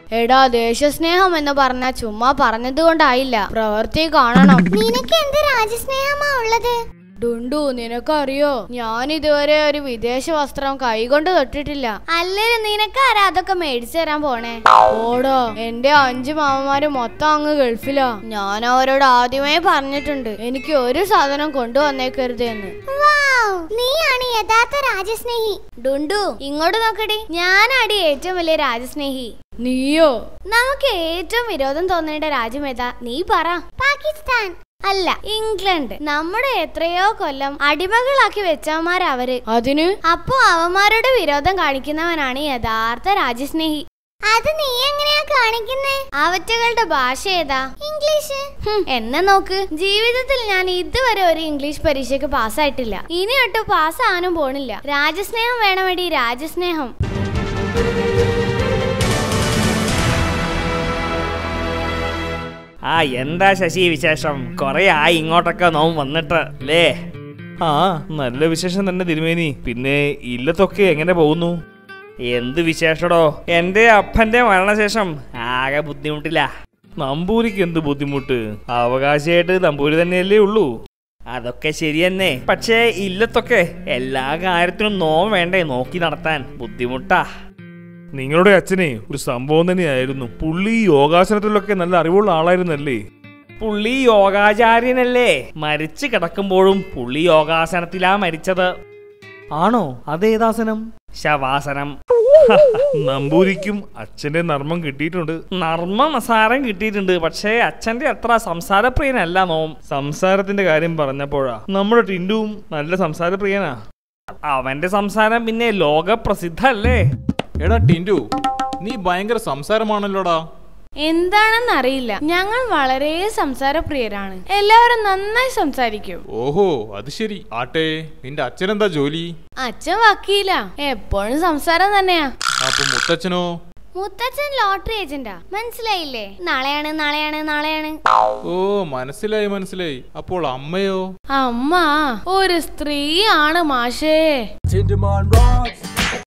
എടാ ദേശസ്നേഹം എന്ന് പറഞ്ഞ ചുമ്മാ പറഞ്ഞത് കൊണ്ടായില്ല പ്രവൃത്തി കാണണം നിനക്ക് എന്ത് രാജസ്നേഹമാ ഉള്ളത് ഡുണ്ടു നിനക്കറിയോ ഞാൻ ഇതുവരെ ഒരു വിദേശ വസ്ത്രം കൈകൊണ്ട് തൊട്ടിട്ടില്ല അല്ലേലും നിനക്കാരാ അതൊക്കെ മേടിച്ചു തരാൻ പോണേ ഓടോ എന്റെ അഞ്ചു മാമന്മാര് മൊത്തം അങ്ങ് ഗൾഫിലാ ഞാൻ അവരോട് ആദ്യമേ പറഞ്ഞിട്ടുണ്ട് എനിക്ക് ഒരു സാധനം കൊണ്ടുവന്നേക്കരുത് എന്ന് വൗ, നീയാണ് യഥാർത്ഥ രാജസ്നേഹി ഡുണ്ടു ഇങ്ങോട്ട് നോക്കടി ഞാനാടി ഏറ്റവും വലിയ രാജസ്നേഹി നീയോ നമുക്ക് ഏറ്റവും വിരോധം തോന്നേണ്ട രാജ്യം ഏതാ നീ പറ പാകിസ്ഥാൻ അല്ല ഇംഗ്ലണ്ട് നമ്മുടെ എത്രയോ കൊല്ലം അടിമകളാക്കി വെച്ചവന്മാരാ അവര് അതിന് അപ്പോ അവന്മാരുടെ വിരോധം കാണിക്കുന്നവനാണ് യഥാർത്ഥ രാജ്യസ്നേഹി അത് നീ എങ്ങനെയാ കാണിക്കുന്നേ അവറ്റകളുടെ ഭാഷ ഏതാ ഇംഗ്ലീഷ് ഹും, എന്നെ നോക്ക് ജീവിതത്തിൽ ഞാൻ ഇതുവരെ ഒരു ഇംഗ്ലീഷ് പരീക്ഷയ്ക്ക് പാസ്സായിട്ടില്ല ഇനി ഒട്ട് പാസ്സാകാനും പോണില്ല രാജസ്നേഹം വേണമെടി രാജസ്നേഹം ആ എന്താ ശശി വിശേഷം കൊറേ ആയി ഇങ്ങോട്ടൊക്കെ നോം വന്നിട്ട് അല്ലേ ആ നല്ല വിശേഷം തന്നെ തിരുമേനി പിന്നെ ഇല്ലത്തൊക്കെ എങ്ങനെ പോകുന്നു എന്ത് വിശേഷടോ എന്റെ അപ്പന്റെ മരണശേഷം ആകെ ബുദ്ധിമുട്ടില്ല നമ്പൂരിക്ക് എന്ത് ബുദ്ധിമുട്ട് അവകാശമായിട്ട് നമ്പൂരി തന്നെയല്ലേ ഉള്ളൂ അതൊക്കെ ശരിയെന്നെ പക്ഷേ ഇല്ലത്തൊക്കെ എല്ലാ കാര്യത്തിനും നോ വേണ്ടേ നോക്കി നടത്താൻ ബുദ്ധിമുട്ടാ നിങ്ങളുടെ അച്ഛനെ ഒരു സംഭവം തന്നെയായിരുന്നു പുള്ളി ഈ യോഗാസനത്തിലൊക്കെ നല്ല അറിവുള്ള ആളായിരുന്നല്ലേ പുള്ളി യോഗാചാര്യനല്ലേ മരിച്ചു കിടക്കുമ്പോഴും പുള്ളി യോഗാസനത്തിലാ മരിച്ചത് ആണോ അതേതാസനം ശവാസനം നമ്പൂരിക്കും അച്ഛന്റെ നർമ്മം കിട്ടിയിട്ടുണ്ട് നർമ്മ മസാരം കിട്ടിയിട്ടുണ്ട് പക്ഷേ അച്ഛന്റെ അത്ര സംസാരപ്രിയനല്ല നോം സംസാരത്തിന്റെ കാര്യം പറഞ്ഞപ്പോഴാ നമ്മുടെ ടിൻഡുവും നല്ല സംസാരപ്രിയനാ അവന്റെ സംസാരം പിന്നെ ലോകപ്രസിദ്ധ അല്ലേ എടാ ടിൻറ്റു നീ ഭയങ്കര സംസാരമാണല്ലോടാ എന്താണെന്ന് അറിയില്ല ഞങ്ങൾ വളരെ സംസാരപ്രിയരാണ് എല്ലാവരും നന്നായി സംസാരിക്കും ഓഹോ അത് ശരി ആട്ടെ നിന്റെ അച്ഛനെന്താ ജോലി അച്ഛൻ വക്കീല എപ്പോഴും സംസാരം തന്നെയാ അപ്പൊ മുത്തച്ഛനോ മുത്തച്ഛൻ ലോട്ടറി ഏജന്റാ മനസ്സിലായില്ലേ നാളെയാണ് നാളെയാണ് നാളെയാണ് ഓ മനസ്സിലായി മനസ്സിലായി അപ്പോൾ അമ്മയോ അമ്മ ഒരു സ്ത്രീയാണ് മാഷേ Tinderman rocks.